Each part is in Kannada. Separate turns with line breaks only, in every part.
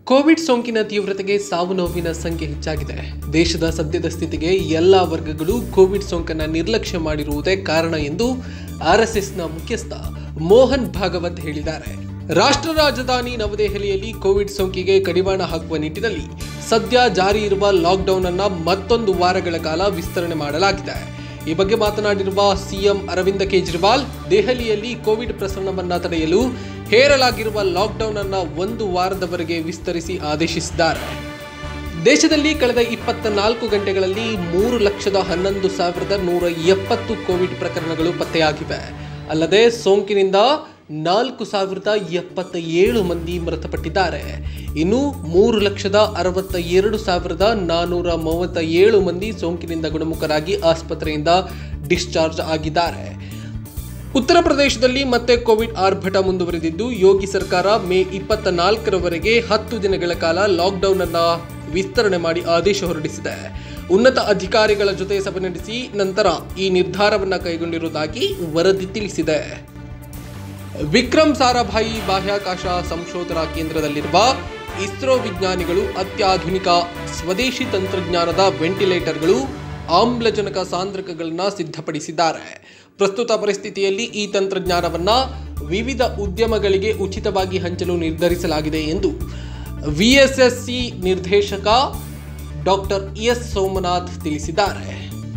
ಕೋವಿಡ್ ಸೋಂಕಿನ ತೀವ್ರತೆಗೆ ಸಾವು ನೋವಿನ ಸಂಖ್ಯೆ ಹೆಚ್ಚಾಗಿದೆ ದೇಶದ ಸದ್ಯದ ಸ್ಥಿತಿಗೆ ಎಲ್ಲ ವರ್ಗಗಳು ಕೋವಿಡ್ ಸೋಂಕನ್ನ ನಿರ್ಲಕ್ಷ್ಯ ಮಾಡಿರುವುದೇ ಕಾರಣ ಎಂದು ಆರ್ಎಸ್ಎಸ್ನ ಮುಖ್ಯಸ್ಥ ಮೋಹನ್ ಭಾಗವತ್ ಹೇಳಿದ್ದಾರೆ ರಾಷ್ಟ್ರ ರಾಜಧಾನಿ ನವದೆಹಲಿಯಲ್ಲಿ ಕೋವಿಡ್ ಸೋಂಕಿಗೆ ಕಡಿವಾಣ ಹಾಕುವ ನಿಟ್ಟಿನಲ್ಲಿ ಸದ್ಯ ಜಾರಿ ಇರುವ ಲಾಕ್ಡೌನ್ ಅನ್ನ ಮತ್ತೊಂದು ವಾರಗಳ ಕಾಲ ವಿಸ್ತರಣೆ ಮಾಡಲಾಗಿದೆ ಈ ಬಗ್ಗೆ ಮಾತನಾಡಿರುವ ಸಿಎಂ ಅರವಿಂದ ಕೇಜ್ರಿವಾಲ್ ದೆಹಲಿಯಲ್ಲಿ ಕೋವಿಡ್ ಪ್ರಸರಣವನ್ನ ತಡೆಯಲು ಹೇರಲಾಗಿರುವ ಲಾಕ್ಡೌನ್ ಅನ್ನ ಒಂದು ವಾರದವರೆಗೆ ವಿಸ್ತರಿಸಿ ಆದೇಶಿಸಿದ್ದಾರೆ ದೇಶದಲ್ಲಿ ಕಳೆದ ಇಪ್ಪತ್ತ ನಾಲ್ಕು ಗಂಟೆಗಳಲ್ಲಿ ಮೂರು ಲಕ್ಷದ ಹನ್ನೊಂದು ಸಾವಿರದ ನೂರ ಎಪ್ಪತ್ತು ಕೋವಿಡ್ ಪ್ರಕರಣಗಳು ಪತ್ತೆಯಾಗಿವೆ ಅಲ್ಲದೆ ಸೋಂಕಿನಿಂದ ನಾಲ್ಕು ಸಾವಿರದ ಎಪ್ಪತ್ತ ಏಳು ಮಂದಿ ಮೃತಪಟ್ಟಿದ್ದಾರೆ ಇನ್ನು ಮೂರು ಲಕ್ಷದ ಅರವತ್ತ ಎರಡು ಸಾವಿರದ ನಾನ್ನೂರ ಮೂವತ್ತ ಏಳು ಮಂದಿ ಸೋಂಕಿನಿಂದ ಗುಣಮುಖರಾಗಿ ಆಸ್ಪತ್ರೆಯಿಂದ ಡಿಸ್ಚಾರ್ಜ್ ಆಗಿದ್ದಾರೆ ಉತ್ತರ ಪ್ರದೇಶದಲ್ಲಿ ಮತ್ತೆ ಕೋವಿಡ್ ಆರ್ಭಟ ಮುಂದುವರೆದಿದ್ದು ಯೋಗಿ ಸರ್ಕಾರ ಮೇ ಇಪ್ಪತ್ತ ನಾಲ್ಕರವರೆಗೆ ಹತ್ತು ದಿನಗಳ ಕಾಲ ಲಾಕ್ಡೌನ್ ಅನ್ನ ವಿಸ್ತರಣೆ ಮಾಡಿ ಆದೇಶ ಹೊರಡಿಸಿದೆ ಉನ್ನತ ಅಧಿಕಾರಿಗಳ ಜೊತೆ ಸಭೆ ನಡೆಸಿ ನಂತರ ಈ ನಿರ್ಧಾರವನ್ನ ಕೈಗೊಂಡಿರುವುದಾಗಿ ವರದಿ ತಿಳಿಸಿದೆ ವಿಕ್ರಮ್ ಸಾರಾಭಾಯಿ ಬಾಹ್ಯಾಕಾಶ ಸಂಶೋಧನಾ ಕೇಂದ್ರದಲ್ಲಿರುವ ಇಸ್ರೋ ವಿಜ್ಞಾನಿಗಳು ಅತ್ಯಾಧುನಿಕ ಸ್ವದೇಶಿ ತಂತ್ರಜ್ಞಾನದ ವೆಂಟಿಲೇಟರ್ಗಳು ಆಮ್ಲಜನಕ ಸಾಂದ್ರಕಗಳನ್ನು ಸಿದ್ಧಪಡಿಸಿದ್ದಾರೆ ಪ್ರಸ್ತುತ ಪರಿಸ್ಥಿತಿಯಲ್ಲಿ ಈ ತಂತ್ರಜ್ಞಾನವನ್ನ ವಿವಿಧ ಉದ್ಯಮಗಳಿಗೆ ಉಚಿತವಾಗಿ ಹಂಚಲು ನಿರ್ಧರಿಸಲಾಗಿದೆ ಎಂದು ವಿಎಸ್ಎಸ್ಸಿ ನಿರ್ದೇಶಕ ಡಾಕ್ಟರ್ ಎಸ್ ಸೋಮನಾಥ್ ತಿಳಿಸಿದ್ದಾರೆ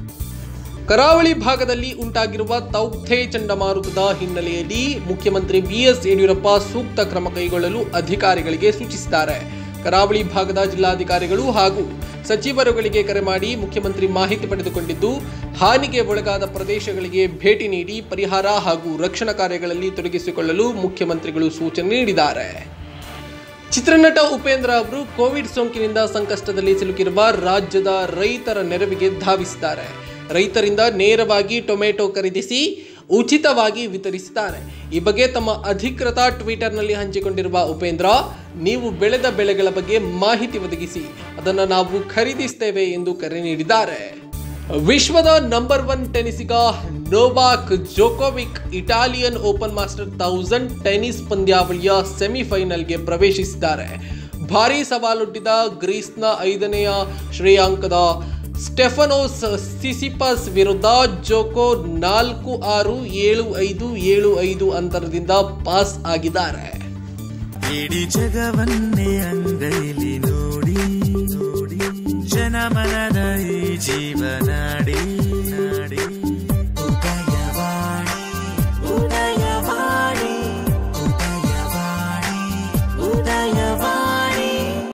ಕರಾವಳಿ ಭಾಗದಲ್ಲಿ ಉಂಟಾಗಿರುವ ತೌಕ್ಥೆ ಚಂಡಮಾರುತದ ಹಿನ್ನೆಲೆಯಲ್ಲಿ ಮುಖ್ಯಮಂತ್ರಿ ಬಿಎಸ್ ಯಡಿಯೂರಪ್ಪ ಸೂಕ್ತ ಕ್ರಮ ಕೈಗೊಳ್ಳಲು ಅಧಿಕಾರಿಗಳಿಗೆ ಸೂಚಿಸಿದ್ದಾರೆ ಕರಾವಳಿ ಭಾಗದ ಜಿಲ್ಲಾಧಿಕಾರಿಗಳು ಹಾಗೂ ಸಚಿವರುಗಳಿಗೆ ಕರೆ ಮಾಡಿ ಮುಖ್ಯಮಂತ್ರಿ ಮಾಹಿತಿ ಪಡೆದುಕೊಂಡಿದ್ದು ಹಾನಿಗೆ ಒಳಗಾದ ಪ್ರದೇಶಗಳಿಗೆ ಭೇಟಿ ನೀಡಿ ಪರಿಹಾರ ಹಾಗೂ ರಕ್ಷಣಾ ಕಾರ್ಯಗಳಲ್ಲಿ ತೊಡಗಿಸಿಕೊಳ್ಳಲು ಮುಖ್ಯಮಂತ್ರಿಗಳು ಸೂಚನೆ ನೀಡಿದ್ದಾರೆ ಚಿತ್ರನಟ ಉಪೇಂದ್ರ ಅವರು ಕೋವಿಡ್ ಸೋಂಕಿನಿಂದ ಸಂಕಷ್ಟದಲ್ಲಿ ಸಿಲುಕಿರುವ ರಾಜ್ಯದ ರೈತರ ನೆರವಿಗೆ ಧಾವಿಸಿದ್ದಾರೆ ರೈತರಿಂದ ನೇರವಾಗಿ ಟೊಮೆಟೊ ಖರೀದಿಸಿ ಉಚಿತವಾಗಿ ವಿತರಿಸಿದ್ದಾರೆ ಈ ಬಗ್ಗೆ ತಮ್ಮ ಅಧಿಕೃತ ಟ್ವಿಟರ್ನಲ್ಲಿ ಹಂಚಿಕೊಂಡಿರುವ ಉಪೇಂದ್ರ ನೀವು ಬೆಳೆದ ಬೆಳೆಗಳ ಬಗ್ಗೆ ಮಾಹಿತಿ ಒದಗಿಸಿ ಅದನ್ನು ನಾವು ಖರೀದಿಸ್ತೇವೆ ಎಂದು ಕರೆ ನೀಡಿದ್ದಾರೆ ವಿಶ್ವದ ನಂಬರ್ ಒನ್ ಟೆನಿಸಿಗ Novak Djokovic Italian Open master thousand tennis ಪಂದ್ಯಾವಳಿಯ ಸೆಮಿಫೈನಲ್ಗೆ ಪ್ರವೇಶಿಸಿದ್ದಾರೆ ಭಾರೀ ಸವಾಲೊಡ್ಡಿದ ಗ್ರೀಸ್ನ ಐದನೆಯ ಶ್ರೇಯಾಂಕದ ಸ್ಟೆಫನೋಸ್ ಸಿಸಿಪಸ್ ವಿರುದ್ಧ ಜೋಕೋ ನಾಲ್ಕು ಆರು ಏಳು ಐದು ಏಳು ಐದು ಅಂತರದಿಂದ ಪಾಸ್ ಆಗಿದ್ದಾರೆ
ಇಡೀ ಜಗವನ್ನೇ ಅಂಗೈಲಿ ನೋಡಿ ನೋಡಿ ಜನಮನದ ಈ ಜೀವನ